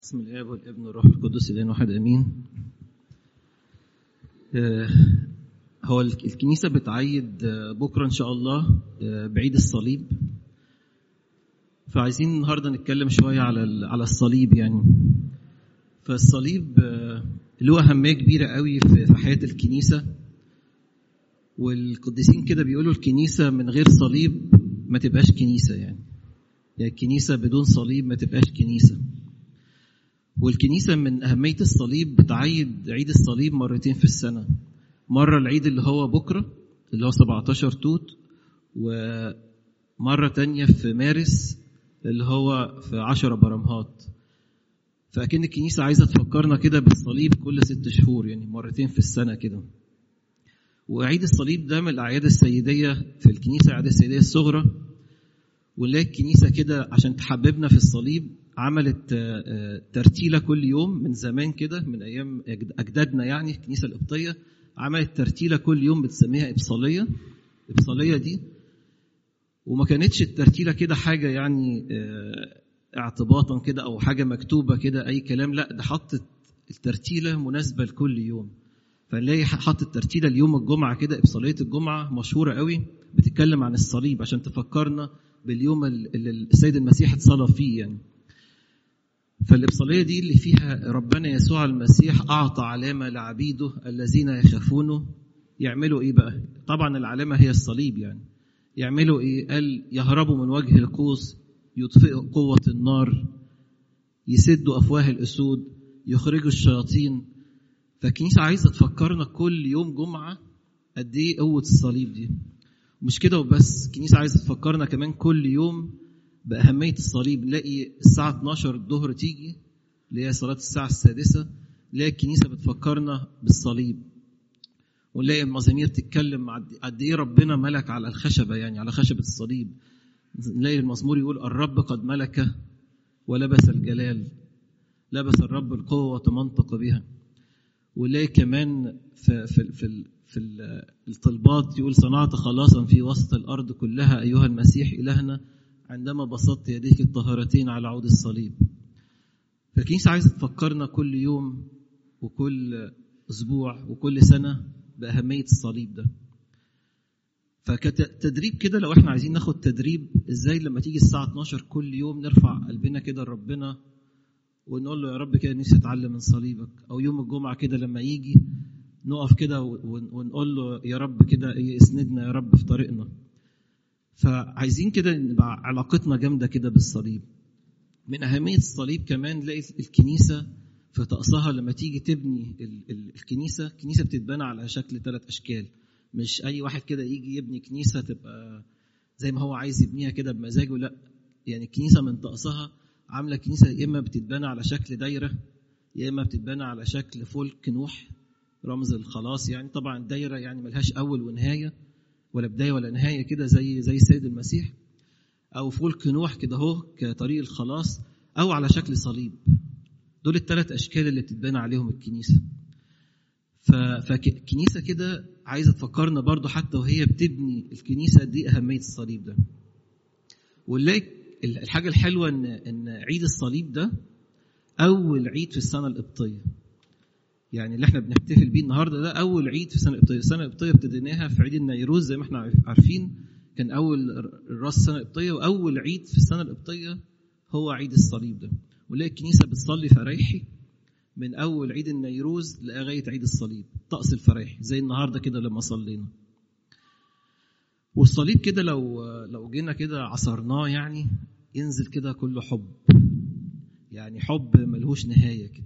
بسم الاب والابن والروح القدس الان واحد امين آه، هو الك- الكنيسه بتعيد آه، بكره ان شاء الله آه، بعيد الصليب فعايزين النهارده نتكلم شويه على ال- على الصليب يعني فالصليب آه، له اهميه كبيره قوي في في حياه الكنيسه والقديسين كده بيقولوا الكنيسه من غير صليب ما تبقاش كنيسه يعني يعني الكنيسه بدون صليب ما تبقاش كنيسه والكنيسة من أهمية الصليب بتعيد عيد الصليب مرتين في السنة مرة العيد اللي هو بكرة اللي هو 17 توت ومرة تانية في مارس اللي هو في 10 برمهات فأكن الكنيسة عايزة تفكرنا كده بالصليب كل ست شهور يعني مرتين في السنة كده وعيد الصليب ده من الأعياد السيدية في الكنيسة الأعياد السيدية الصغرى ونلاقي الكنيسة كده عشان تحببنا في الصليب عملت آه، آه، ترتيلة كل يوم من زمان كده من أيام أجد- أجدادنا يعني الكنيسة القبطية عملت ترتيلة كل يوم بتسميها إبصالية الإبصالية دي وما كانتش الترتيلة كده حاجة يعني آه، اعتباطا كده أو حاجة مكتوبة كده أي كلام لا ده حطت الترتيلة مناسبة لكل يوم فنلاقي حط الترتيلة اليوم الجمعة كده إبصالية الجمعة مشهورة قوي بتتكلم عن الصليب عشان تفكرنا باليوم اللي السيد المسيح اتصلى فيه يعني فالإبصالية دي اللي فيها ربنا يسوع المسيح أعطى علامة لعبيده الذين يخافونه يعملوا إيه بقى؟ طبعا العلامة هي الصليب يعني يعملوا إيه؟ قال يهربوا من وجه القوس يطفئوا قوة النار يسدوا أفواه الأسود يخرجوا الشياطين فالكنيسة عايزة تفكرنا كل يوم جمعة قد إيه قوة الصليب دي مش كده وبس الكنيسة عايزة تفكرنا كمان كل يوم بأهمية الصليب نلاقي الساعة 12 الظهر تيجي اللي هي صلاة الساعة السادسة نلاقي الكنيسة بتفكرنا بالصليب ونلاقي المزامير تتكلم عد- قد ايه ربنا ملك على الخشبة يعني على خشبة الصليب نلاقي المزمور يقول الرب قد ملك ولبس الجلال لبس الرب القوة وتمنطق بها ونلاقي كمان في في في في ال- الطلبات يقول صنعت خلاصا في وسط الارض كلها ايها المسيح الهنا عندما بسطت يديك الطاهرتين على عود الصليب. فالكنيسه عايزه تفكرنا كل يوم وكل اسبوع وكل سنه باهميه الصليب ده. فكتدريب كده لو احنا عايزين ناخد تدريب ازاي لما تيجي الساعه 12 كل يوم نرفع قلبنا كده لربنا ونقول له يا رب كده نفسي اتعلم من صليبك او يوم الجمعه كده لما يجي نقف كده ون- ونقول له يا رب كده إيه اسندنا يا رب في طريقنا فعايزين كده نبقى علاقتنا جامده كده بالصليب من اهميه الصليب كمان نلاقي الكنيسه في طقسها لما تيجي تبني ال- ال- الكنيسه الكنيسه بتتبنى على شكل ثلاث اشكال مش اي واحد كده يجي يبني كنيسه تبقى زي ما هو عايز يبنيها كده بمزاجه لا يعني الكنيسه من طقسها عامله كنيسه يا اما بتتبنى على شكل دايره يا اما بتتبنى على شكل فلك نوح رمز الخلاص يعني طبعا الدايره يعني ملهاش اول ونهايه ولا بدايه ولا نهايه كده زي زي السيد المسيح او فلك نوح كده اهو كطريق الخلاص او على شكل صليب دول الثلاث اشكال اللي بتتبنى عليهم الكنيسه ف- فالكنيسه كده عايزه تفكرنا برضو حتى وهي بتبني الكنيسه دي اهميه الصليب ده ونلاقي الحاجه الحلوه ان ان عيد الصليب ده اول عيد في السنه القبطيه يعني اللي احنا بنحتفل بيه النهارده ده اول عيد في السنه القبطيه السنه القبطيه ابتديناها في عيد النيروز زي ما احنا عارف- عارفين كان اول راس السنه القبطيه واول عيد في السنه القبطيه هو عيد الصليب ده ونلاقي الكنيسه بتصلي فرايحي من اول عيد النيروز لغايه عيد الصليب طقس الفرايحي زي النهارده كده لما صلينا والصليب كده لو لو جينا كده عصرناه يعني ينزل كده كله حب يعني حب ملهوش نهايه كده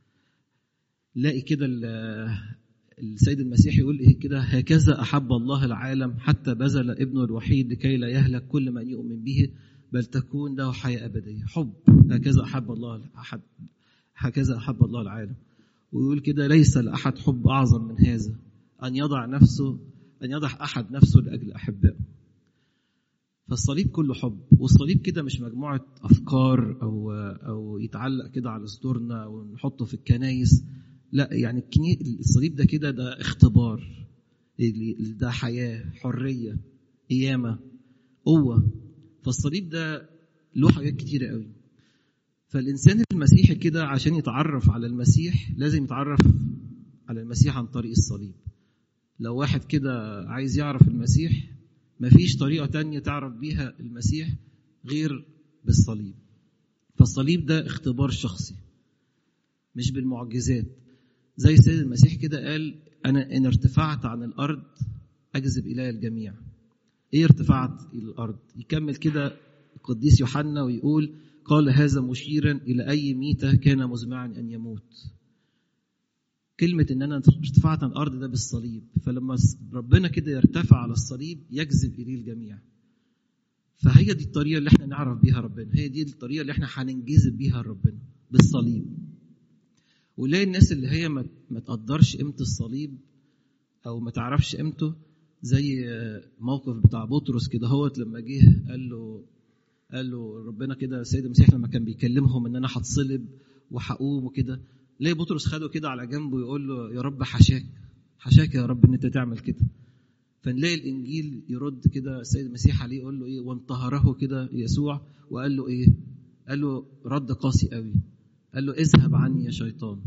لاقي كده ال- السيد المسيح يقول ايه كده هكذا احب الله العالم حتى بذل ابنه الوحيد لكي لا يهلك كل من يؤمن به بل تكون له حياه ابديه حب هكذا احب الله احد هكذا احب الله العالم ويقول كده ليس لاحد حب اعظم من هذا ان يضع نفسه ان يضع احد نفسه لاجل احبائه فالصليب كله حب والصليب كده مش مجموعه افكار او او يتعلق كده على صدورنا ونحطه في الكنايس لا يعني الكني- الصليب ده كده ده اختبار اللي- ده حياه حريه قيامه قوه فالصليب ده له حاجات كتيره قوي فالإنسان المسيحي كده عشان يتعرف على المسيح لازم يتعرف على المسيح عن طريق الصليب لو واحد كده عايز يعرف المسيح مفيش طريقة تانية تعرف بيها المسيح غير بالصليب فالصليب ده اختبار شخصي مش بالمعجزات زي السيد المسيح كده قال أنا إن ارتفعت عن الأرض أجذب إلي الجميع إيه ارتفعت إلى الأرض يكمل كده القديس يوحنا ويقول قال هذا مشيرا إلى أي ميتة كان مزمعا أن يموت كلمة إن أنا ارتفعت عن الأرض ده بالصليب فلما ربنا كده يرتفع على الصليب يجذب إليه الجميع فهي دي الطريقة اللي احنا نعرف بيها ربنا هي دي الطريقة اللي احنا هننجذب بيها ربنا بالصليب ولاقي الناس اللي هي ما ما تقدرش قيمة الصليب أو ما تعرفش قيمته زي موقف بتاع بطرس كده هوت لما جه قال له قال له ربنا كده السيد المسيح لما كان بيكلمهم ان انا هتصلب وهقوم وكده ليه بطرس خده كده على جنبه ويقول له يا رب حشاك حشاك يا رب ان انت تعمل كده فنلاقي الانجيل يرد كده السيد المسيح عليه يقول له ايه وانتهره كده يسوع وقال له ايه قال له رد قاسي قوي قال له اذهب عني يا شيطان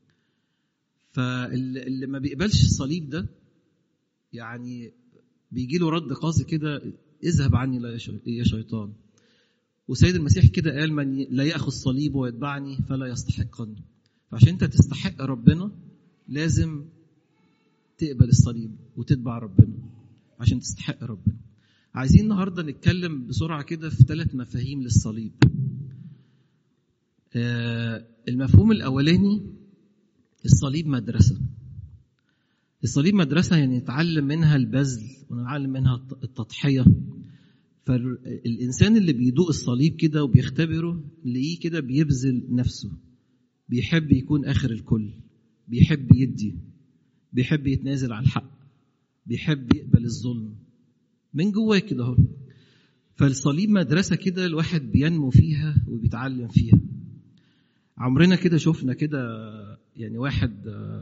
فاللي ما بيقبلش الصليب ده يعني بيجي له رد قاسي كده اذهب عني لا يا شيطان وسيد المسيح كده قال من لا ياخذ صليبه ويتبعني فلا يستحقني فعشان انت تستحق ربنا لازم تقبل الصليب وتتبع ربنا عشان تستحق ربنا عايزين النهارده نتكلم بسرعه كده في ثلاث مفاهيم للصليب آه المفهوم الاولاني الصليب مدرسه الصليب مدرسه يعني نتعلم منها البذل ونتعلم منها التضحيه فالإنسان اللي بيدوق الصليب كده وبيختبره نلاقيه كده بيبذل نفسه بيحب يكون آخر الكل بيحب يدي بيحب يتنازل عن الحق بيحب يقبل الظلم من جواه كده اهو فالصليب مدرسة كده الواحد بينمو فيها وبيتعلم فيها عمرنا كده شفنا كده يعني واحد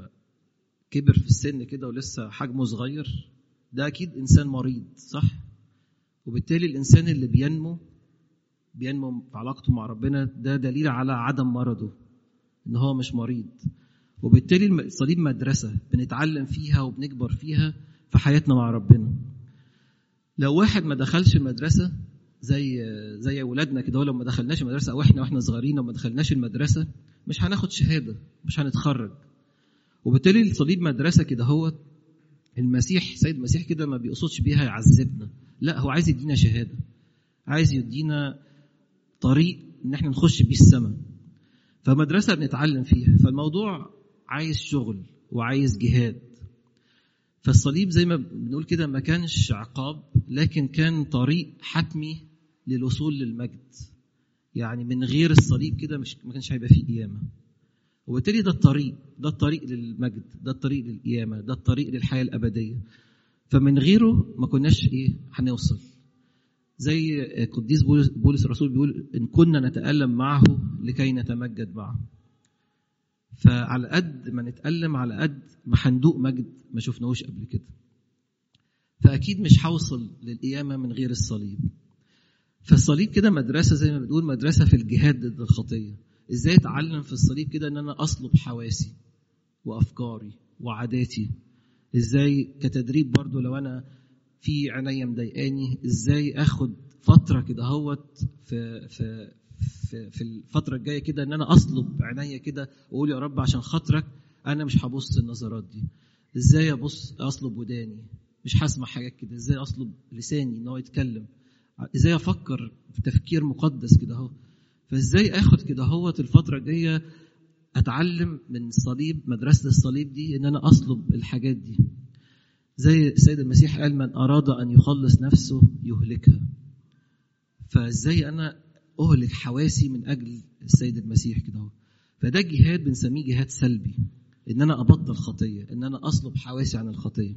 كبر في السن كده ولسه حجمه صغير ده أكيد إنسان مريض صح؟ وبالتالي الانسان اللي بينمو بينمو في علاقته مع ربنا ده دليل على عدم مرضه ان هو مش مريض وبالتالي الصليب مدرسه بنتعلم فيها وبنكبر فيها في حياتنا مع ربنا لو واحد ما دخلش المدرسه زي زي اولادنا كده لو ما دخلناش المدرسه او احنا واحنا صغيرين لو ما دخلناش المدرسه مش هناخد شهاده مش هنتخرج وبالتالي الصليب مدرسه كده هو المسيح سيد المسيح كده ما بيقصدش بيها يعذبنا لا هو عايز يدينا شهاده عايز يدينا طريق ان احنا نخش بيه السماء فمدرسه بنتعلم فيها فالموضوع عايز شغل وعايز جهاد فالصليب زي ما بنقول كده ما كانش عقاب لكن كان طريق حتمي للوصول للمجد يعني من غير الصليب كده مش ما كانش هيبقى فيه قيامه وبالتالي ده الطريق ده الطريق للمجد ده الطريق للقيامه ده الطريق للحياه الابديه فمن غيره ما كناش ايه هنوصل زي قديس بولس الرسول بيقول ان كنا نتالم معه لكي نتمجد معه فعلى قد ما نتالم على قد ما هندوق مجد ما شفناهوش قبل كده فاكيد مش هوصل للقيامه من غير الصليب فالصليب كده مدرسه زي ما بنقول مدرسه في الجهاد ضد الخطيه ازاي اتعلم في الصليب كده ان انا اصلب حواسي وافكاري وعاداتي ازاي كتدريب برضو لو انا في عينيا مضايقاني ازاي اخد فتره كده هوت في في في, في الفتره الجايه كده ان انا اصلب عينيا كده واقول يا رب عشان خاطرك انا مش هبص النظرات دي ازاي ابص اصلب وداني مش هسمع حاجات كده ازاي اصلب لساني ان هو يتكلم ازاي افكر في تفكير مقدس كده اهو فازاي اخد كده هوت الفتره الجايه اتعلم من الصليب مدرسه الصليب دي ان انا اصلب الحاجات دي زي السيد المسيح قال من اراد ان يخلص نفسه يهلكها فازاي انا اهلك حواسي من اجل السيد المسيح كده هو فده جهاد بنسميه جهاد سلبي ان انا ابطل خطيه ان انا اصلب حواسي عن الخطيه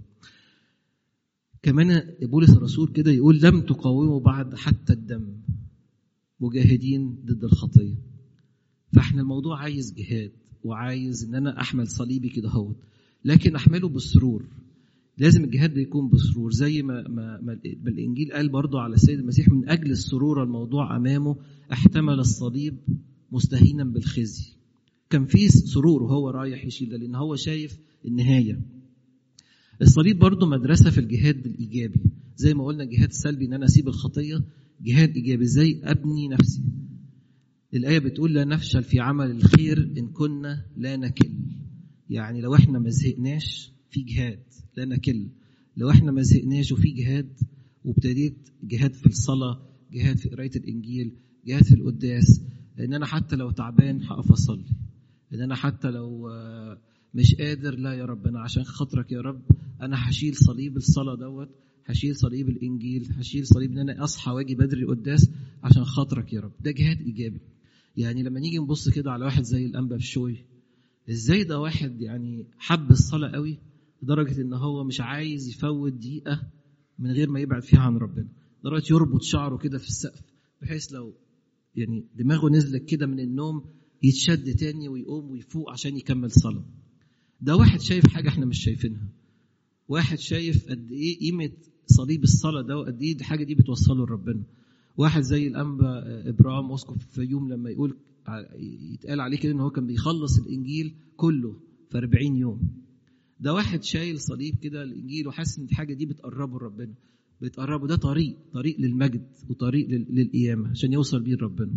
كمان بولس الرسول كده يقول لم تقاوموا بعد حتى الدم مجاهدين ضد الخطيه فاحنا الموضوع عايز جهاد وعايز ان انا احمل صليبي كده هوت لكن احمله بالسرور لازم الجهاد ده يكون بسرور زي ما, ما, ما الانجيل قال برضو على السيد المسيح من اجل السرور الموضوع امامه احتمل الصليب مستهينا بالخزي كان في سرور وهو رايح يشيل ده لان هو شايف النهايه الصليب برضه مدرسه في الجهاد الايجابي زي ما قلنا جهاد سلبي ان انا اسيب الخطيه جهاد ايجابي ازاي ابني نفسي الايه بتقول لا نفشل في عمل الخير ان كنا لا نكل يعني لو احنا ما زهقناش في جهاد لا نكل لو احنا ما زهقناش وفي جهاد وابتديت جهاد في الصلاه جهاد في قرايه الانجيل جهاد في القداس ان انا حتى لو تعبان هقف اصلي ان انا حتى لو مش قادر لا يا رب انا عشان خاطرك يا رب انا هشيل صليب الصلاه دوت هشيل صليب الانجيل هشيل صليب ان انا اصحى واجي بدري القداس عشان خاطرك يا رب ده جهاد ايجابي يعني لما نيجي نبص كده على واحد زي الانبا بشوي ازاي ده واحد يعني حب الصلاه قوي لدرجه ان هو مش عايز يفوت دقيقه من غير ما يبعد فيها عن ربنا لدرجه يربط شعره كده في السقف بحيث لو يعني دماغه نزلت كده من النوم يتشد تاني ويقوم ويفوق عشان يكمل صلاه ده واحد شايف حاجه احنا مش شايفينها واحد شايف قد ايه قيمه صليب الصلاه ده وقد ايه الحاجه دي بتوصله لربنا واحد زي الانبا ابراهيم اسقف في يوم لما يقول يتقال عليه كده ان هو كان بيخلص الانجيل كله في 40 يوم ده واحد شايل صليب كده الانجيل وحاسس ان الحاجه دي بتقربه لربنا بتقربه ده طريق طريق للمجد وطريق للقيامه عشان يوصل بيه لربنا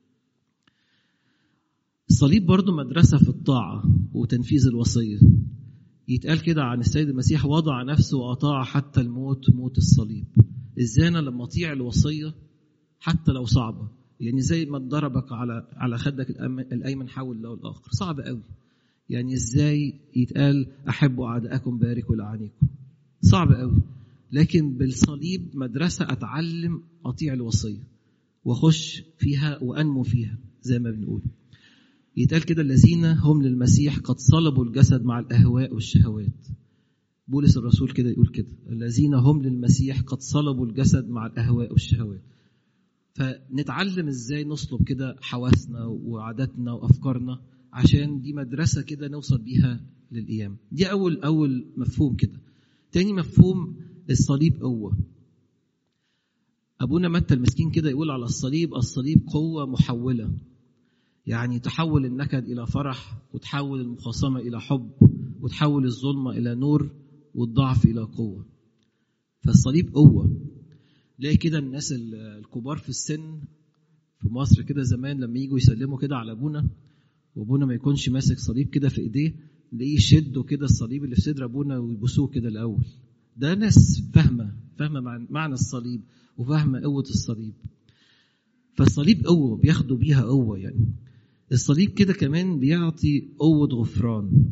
الصليب برضه مدرسه في الطاعه وتنفيذ الوصيه يتقال كده عن السيد المسيح وضع نفسه واطاع حتى الموت موت الصليب ازاي انا لما اطيع الوصيه حتى لو صعبه يعني زي ما ضربك على على خدك الايمن حول له الاخر صعب قوي يعني ازاي يتقال احبوا اعداءكم باركوا لاعانيكم صعب قوي لكن بالصليب مدرسه اتعلم اطيع الوصيه واخش فيها وانمو فيها زي ما بنقول يتقال كده الذين هم للمسيح قد صلبوا الجسد مع الاهواء والشهوات بولس الرسول كده يقول كده الذين هم للمسيح قد صلبوا الجسد مع الاهواء والشهوات فنتعلم ازاي نصلب كده حواسنا وعاداتنا وافكارنا عشان دي مدرسه كده نوصل بيها للقيام دي اول اول مفهوم كده تاني مفهوم الصليب قوه ابونا متى المسكين كده يقول على الصليب الصليب قوه محوله يعني تحول النكد الى فرح وتحول المخاصمه الى حب وتحول الظلمه الى نور والضعف الى قوه فالصليب قوه ليه كده الناس الكبار في السن في مصر كده زمان لما يجوا يسلموا كده على ابونا وابونا ما يكونش ماسك صليب كده في ايديه نلاقيه يشدوا كده الصليب اللي في صدر ابونا ويبوسوه كده الاول ده ناس فاهمه فاهمه معنى الصليب وفاهمه قوه الصليب فالصليب قوه بياخدوا بيها قوه يعني الصليب كده كمان بيعطي قوه غفران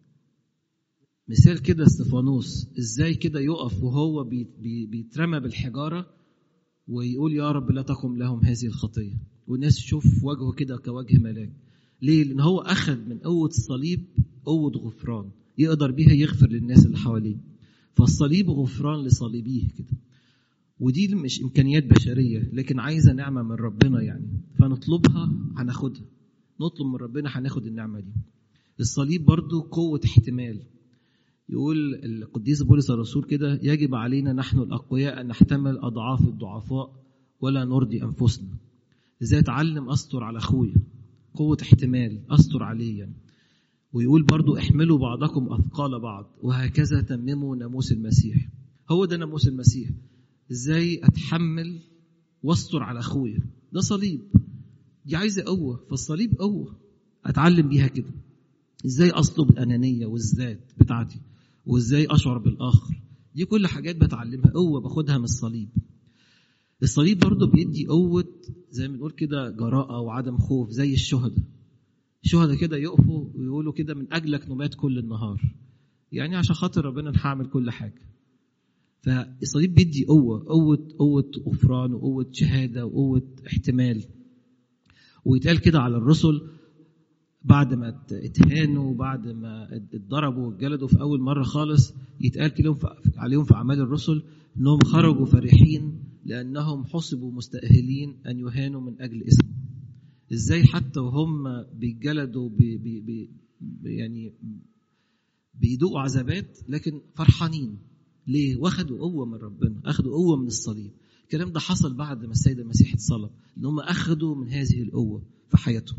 مثال كده استفانوس ازاي كده يقف وهو بيترمى بالحجاره ويقول يا رب لا تقم لهم هذه الخطيه والناس تشوف وجهه كده كوجه ملاك ليه لان هو اخذ من قوه الصليب قوه غفران يقدر بيها يغفر للناس اللي حواليه فالصليب غفران لصليبيه كده ودي مش امكانيات بشريه لكن عايزه نعمه من ربنا يعني فنطلبها هناخدها نطلب من ربنا هناخد النعمه دي الصليب برضو قوه احتمال يقول القديس بولس الرسول كده يجب علينا نحن الاقوياء ان نحتمل اضعاف الضعفاء ولا نرضي انفسنا ازاي اتعلم استر على اخويا قوه احتمال استر عليه يعني ويقول برضو احملوا بعضكم اثقال بعض وهكذا تمموا ناموس المسيح هو ده ناموس المسيح ازاي اتحمل واستر على اخويا ده صليب دي عايزه قوه فالصليب قوه اتعلم بيها كده ازاي اصلب الانانيه والذات بتاعتي وازاي اشعر بالاخر دي كل حاجات بتعلمها قوه باخدها من الصليب الصليب برضه بيدي قوه زي ما بنقول كده جراءه وعدم خوف زي الشهداء الشهداء كده يقفوا ويقولوا كده من اجلك نبات كل النهار يعني عشان خاطر ربنا انا هعمل كل حاجه فالصليب بيدي قوه قوه قوه غفران وقوه شهاده وقوه احتمال ويتقال كده على الرسل بعد ما اتهانوا وبعد ما اتضربوا واتجلدوا في اول مره خالص يتقال كده عليهم في اعمال الرسل انهم خرجوا فرحين لانهم حسبوا مستاهلين ان يهانوا من اجل اسمه ازاي حتى وهم بيتجلدوا بي بي بي يعني بيدوقوا عذابات لكن فرحانين ليه واخدوا قوه من ربنا اخدوا قوه من الصليب الكلام ده حصل بعد ما السيد المسيح اتصلب ان هم اخدوا من هذه القوه في حياتهم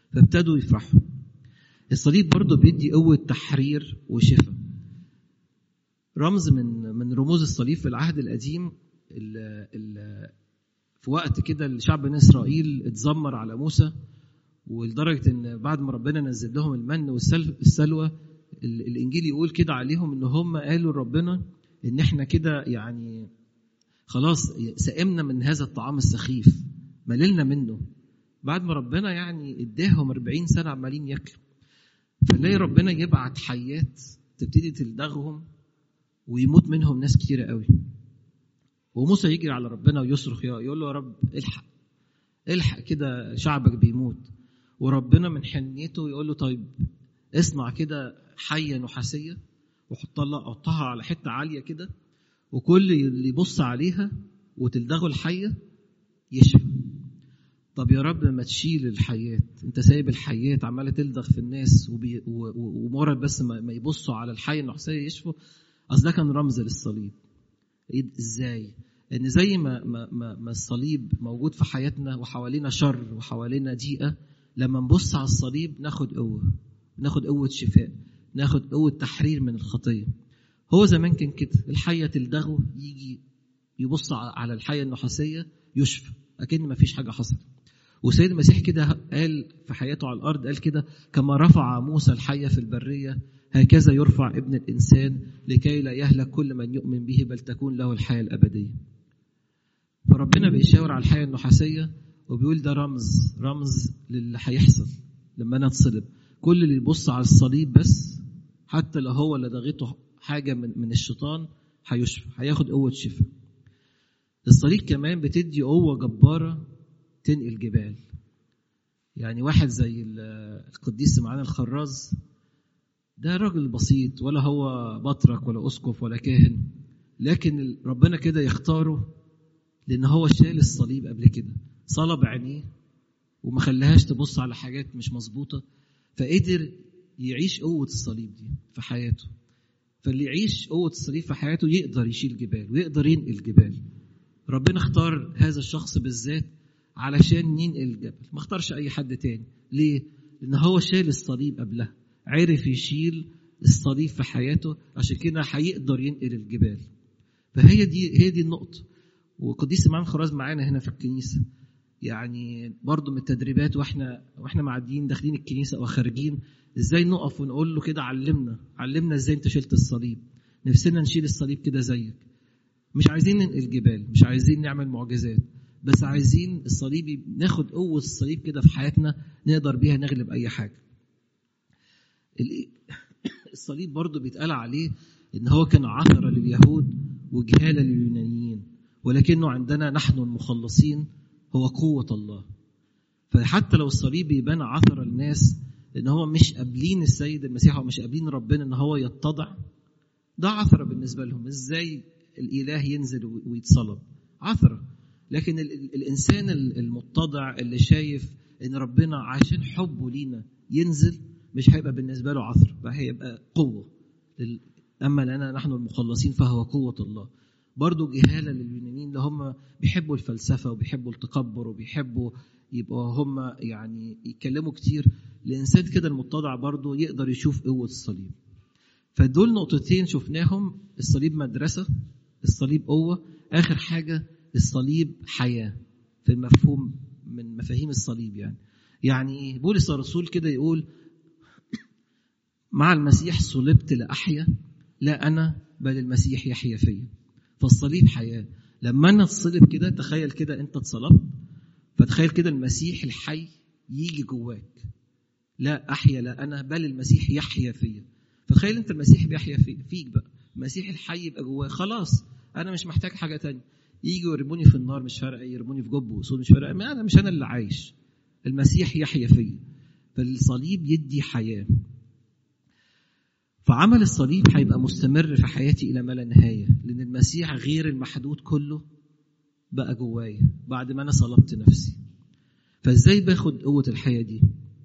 فابتدوا يفرحوا الصليب برضه بيدي قوة تحرير وشفاء رمز من من رموز الصليب في العهد القديم ال ال في وقت كده الشعب بني اسرائيل اتذمر على موسى ولدرجه ان بعد ما ربنا نزل لهم المن والسلوى الانجيل يقول كده عليهم ان هم قالوا لربنا ان احنا كده يعني خلاص سئمنا من هذا الطعام السخيف مللنا منه بعد ما ربنا يعني اداهم 40 سنه عمالين ياكلوا فنلاقي ربنا يبعت حيات تبتدي تلدغهم ويموت منهم ناس كتيره قوي وموسى يجري على ربنا ويصرخ يقول له يا رب الحق الحق كده شعبك بيموت وربنا من حنيته يقول له طيب اصنع كده حيه نحاسيه وحط لها حطها على حته عاليه كده وكل اللي يبص عليها وتلدغه الحيه يشفى طب يا رب ما تشيل الحيات انت سايب الحيات عماله تلدغ في الناس وبي... ومجرد بس ما يبصوا على الحيه النحاسيه يشفوا اصل ده كان رمز للصليب ازاي ان زي ما ما ما, ما الصليب موجود في حياتنا وحوالينا شر وحوالينا ضيقه لما نبص على الصليب ناخد قوه ناخد قوه شفاء ناخد قوه تحرير من الخطيه هو زمان كان كده الحيه تلدغه يجي يبص على الحيه النحاسيه يشفى اكن ما فيش حاجه حصلت وسيد المسيح كده قال في حياته على الارض قال كده كما رفع موسى الحيه في البريه هكذا يرفع ابن الانسان لكي لا يهلك كل من يؤمن به بل تكون له الحياه الابديه فربنا بيشاور على الحياه النحاسيه وبيقول ده رمز رمز للي هيحصل لما انا اتصلب كل اللي يبص على الصليب بس حتى لو هو اللي ضغطه حاجه من من الشيطان هيشفى هياخد قوه شفاء الصليب كمان بتدي قوه جباره تنقل جبال يعني واحد زي القديس معانا الخراز ده راجل بسيط ولا هو بطرك ولا اسقف ولا كاهن لكن ربنا كده يختاره لان هو شال الصليب قبل كده صلب عينيه وما خلاهاش تبص على حاجات مش مظبوطه فقدر يعيش قوه الصليب دي في حياته فاللي يعيش قوه الصليب في حياته يقدر يشيل جبال ويقدر ينقل جبال ربنا اختار هذا الشخص بالذات علشان ينقل الجبل ما اختارش اي حد تاني ليه لان هو شال الصليب قبلها عرف يشيل الصليب في حياته عشان كده هيقدر ينقل الجبال فهي دي هي دي النقطه وقديس امام خراز معانا هنا في الكنيسه يعني برضه من التدريبات واحنا واحنا معديين داخلين الكنيسه او خارجين ازاي نقف ونقول له كده علمنا علمنا ازاي انت شلت الصليب نفسنا نشيل الصليب كده زيك مش عايزين ننقل جبال مش عايزين نعمل معجزات بس عايزين الصليب ناخد قوه الصليب كده في حياتنا نقدر بيها نغلب اي حاجه الصليب برضه بيتقال عليه ان هو كان عثره لليهود وجهاله لليونانيين ولكنه عندنا نحن المخلصين هو قوة الله فحتى لو الصليب يبان عثرة الناس ان هو مش قابلين السيد المسيح او مش قابلين ربنا ان هو يتضع ده عثرة بالنسبة لهم ازاي الاله ينزل ويتصلب عثرة لكن الانسان المتضع اللي شايف ان ربنا عشان حبه لينا ينزل مش هيبقى بالنسبة له عثرة هيبقى قوة اما لنا نحن المخلصين فهو قوة الله برضو جهالة لليونانيين اللي هم بيحبوا الفلسفة وبيحبوا التكبر وبيحبوا يبقوا هم يعني يتكلموا كتير الإنسان كده المتضع برضو يقدر يشوف قوة الصليب فدول نقطتين شفناهم الصليب مدرسة الصليب قوة آخر حاجة الصليب حياة في المفهوم من مفاهيم الصليب يعني يعني بولس الرسول كده يقول مع المسيح صلبت لأحيا لا أنا بل المسيح يحيا فيا فالصليب حياة لما أنا اتصلب كده تخيل كده أنت اتصلبت فتخيل كده المسيح الحي يجي جواك لا أحيا لا أنا بل المسيح يحيا فيا فتخيل أنت المسيح بيحيا في فيك بقى المسيح الحي يبقى جواك خلاص أنا مش محتاج حاجة تانية يجوا يرموني في النار مش فارقة يرموني في جب وصول مش فارقة أنا مش أنا اللي عايش المسيح يحيا فيا فالصليب يدي حياه فعمل الصليب هيبقى مستمر في حياتي الى ما لا نهايه لان المسيح غير المحدود كله بقى جوايا بعد ما انا صلبت نفسي فازاي باخد قوه الحياه دي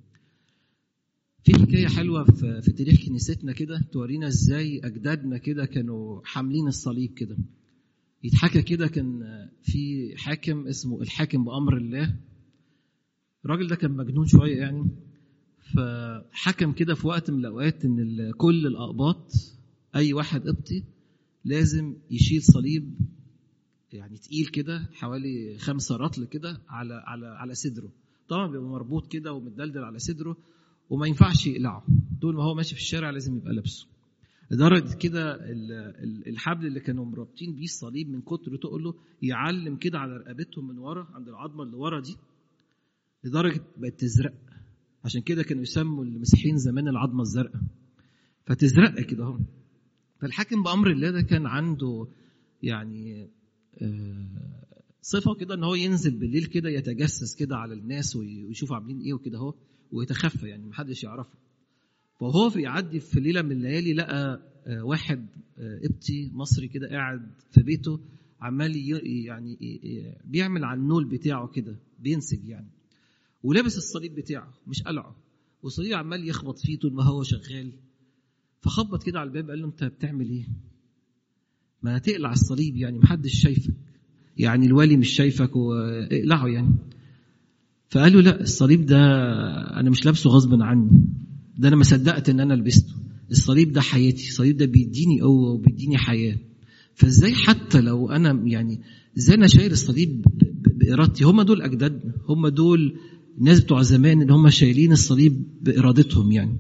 في حكايه حلوه في, في تاريخ كنيستنا كده تورينا ازاي اجدادنا كده كانوا حاملين الصليب كده يتحكى كده كان في حاكم اسمه الحاكم بامر الله الراجل ده كان مجنون شويه يعني فحكم كده في وقت من الاوقات ان ال- كل الاقباط اي واحد قبطي لازم يشيل صليب يعني تقيل كده حوالي خمسة رطل كده على على على صدره طبعا بيبقى مربوط كده ومتدلدل على صدره وما ينفعش يقلعه طول ما هو ماشي في الشارع لازم يبقى لابسه لدرجه كده ال- ال- الحبل اللي كانوا مربطين بيه الصليب من كتر تقله يعلم كده على رقبتهم من ورا عند العظمه اللي ورا دي لدرجه بقت تزرق عشان كده كانوا يسموا المسيحيين زمان العظمه الزرقاء فتزرق كده اهو فالحاكم بامر الله ده كان عنده يعني آه، صفه كده ان هو ينزل بالليل كده يتجسس كده على الناس وي- ويشوف عاملين ايه وكده اهو ويتخفى يعني محدش يعرفه فهو بيعدي في ليله من الليالي لقى آه، واحد آه، قبطي مصري كده قاعد في بيته عمال ي- يعني ي- ي- بيعمل على النول بتاعه كده بينسج يعني ولابس الصليب بتاعه مش قلعه والصليب عمال يخبط فيه طول ما هو شغال فخبط كده على الباب قال له انت بتعمل ايه؟ ما تقلع الصليب يعني محدش شايفك يعني الوالي مش شايفك واقلعه يعني فقال له لا الصليب ده انا مش لابسه غصب عني ده انا ما صدقت ان انا لبسته الصليب ده حياتي الصليب ده بيديني قوه وبيديني حياه فازاي حتى لو انا يعني ازاي انا شايل الصليب ب- ب- بارادتي هم دول اجدادنا هم دول الناس بتوع زمان اللي هم شايلين الصليب بارادتهم يعني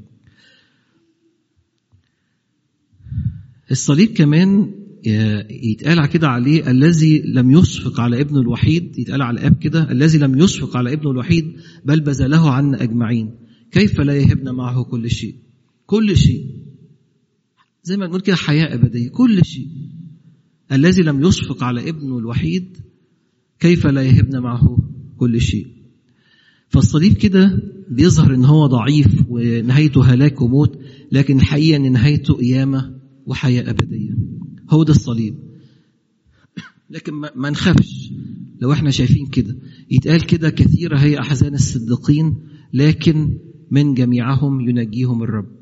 الصليب كمان يتقال كده عليه الذي لم يشفق على ابنه الوحيد يتقال على الاب كده الذي لم يشفق على ابنه الوحيد بل بذله عنا اجمعين كيف لا يهبنا معه كل شيء كل شيء زي ما نقول كده حياه ابديه كل شيء الذي لم يشفق على ابنه الوحيد كيف لا يهبنا معه كل شيء فالصليب كده بيظهر ان هو ضعيف ونهايته هلاك وموت لكن الحقيقه ان نهايته قيامه وحياه ابديه هو ده الصليب لكن ما, ما نخافش لو احنا شايفين كده يتقال كده كثيرة هي أحزان الصديقين لكن من جميعهم ينجيهم الرب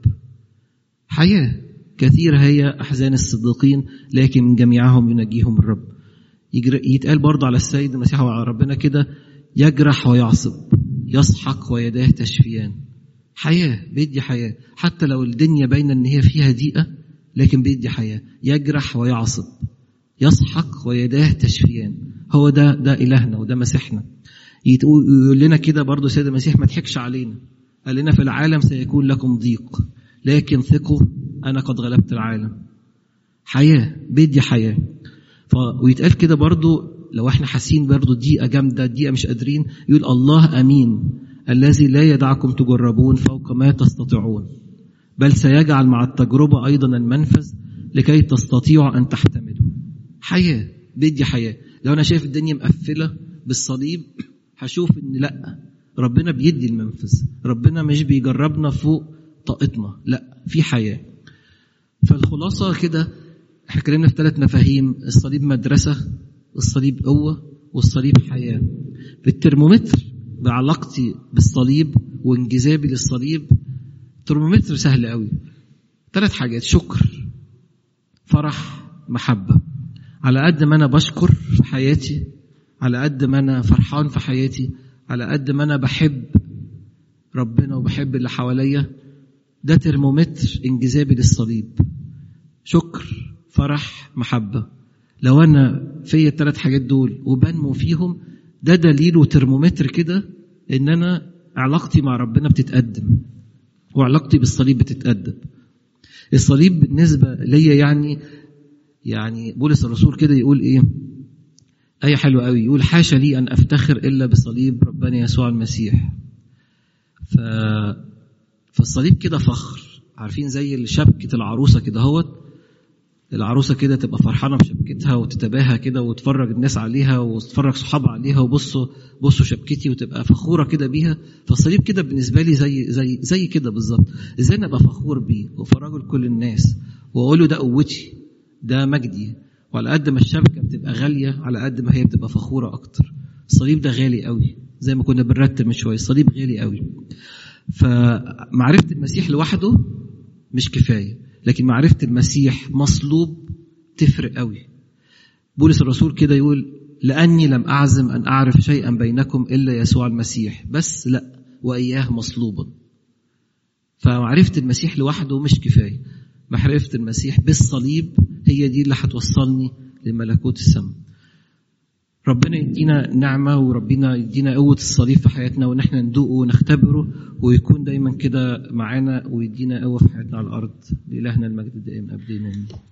حياة كثيرة هي أحزان الصديقين لكن من جميعهم ينجيهم الرب يجر- يتقال برضه على السيد المسيح وعلى ربنا كده يجرح ويعصب يسحق ويداه تشفيان حياة بيدي حياة حتى لو الدنيا باينة إن هي فيها ضيقة لكن بيدي حياة يجرح ويعصب يسحق ويداه تشفيان هو ده ده إلهنا وده مسيحنا يتقول- يقول لنا كده برضه سيد المسيح ما تضحكش علينا قال لنا في العالم سيكون لكم ضيق لكن ثقوا أنا قد غلبت العالم حياة بيدي حياة ف... ويتقال كده برضو لو احنا حاسين برضو دقيقة جامدة دقيقة مش قادرين يقول الله أمين الذي لا يدعكم تجربون فوق ما تستطيعون بل سيجعل مع التجربة أيضا المنفذ لكي تستطيعوا أن تحتملوا حياة بيدي حياة لو أنا شايف الدنيا مقفلة بالصليب هشوف إن لأ ربنا بيدي المنفذ ربنا مش بيجربنا فوق طاقتنا لأ في حياة فالخلاصة كده احنا اتكلمنا في ثلاث مفاهيم الصليب مدرسة الصليب قوة والصليب حياة في الترمومتر بعلاقتي بالصليب وانجذابي للصليب الترمومتر سهل قوي ثلاث حاجات شكر فرح محبة على قد ما أنا بشكر في حياتي على قد ما أنا فرحان في حياتي على قد ما أنا بحب ربنا وبحب اللي حواليا ده ترمومتر انجذابي للصليب شكر فرح محبة لو أنا فيا الثلاث حاجات دول وبنمو فيهم ده دليل وترمومتر كده إن أنا علاقتي مع ربنا بتتقدم وعلاقتي بالصليب بتتقدم الصليب بالنسبة ليا يعني يعني بولس الرسول كده يقول إيه آية حلوة قوي يقول حاشا لي أن أفتخر إلا بصليب ربنا يسوع المسيح ف... فالصليب كده فخر عارفين زي شبكة العروسة كده هوت العروسة كده تبقى فرحانة بشبكتها وتتباهى كده وتفرج الناس عليها وتفرج صحابها عليها وبصوا بصوا شبكتي وتبقى فخورة كده بيها فالصليب كده بالنسبة لي زي زي زي كده بالظبط ازاي انا ابقى فخور بيه وافرجه لكل الناس واقول له ده قوتي ده مجدي وعلى قد ما الشبكة بتبقى غالية على قد ما هي بتبقى فخورة أكتر الصليب ده غالي قوي زي ما كنا بنرتب من شوية الصليب غالي قوي فمعرفة المسيح لوحده مش كفاية لكن معرفة المسيح مصلوب تفرق قوي بولس الرسول كده يقول لأني لم أعزم أن أعرف شيئا بينكم إلا يسوع المسيح بس لا وإياه مصلوبا فمعرفة المسيح لوحده مش كفاية معرفة المسيح بالصليب هي دي اللي هتوصلني لملكوت السماء ربنا يدينا نعمة وربنا يدينا قوة الصليب في حياتنا وإن احنا ندوقه ونختبره ويكون دايما كده معانا ويدينا قوة في حياتنا على الأرض لإلهنا المجد دائما أبدين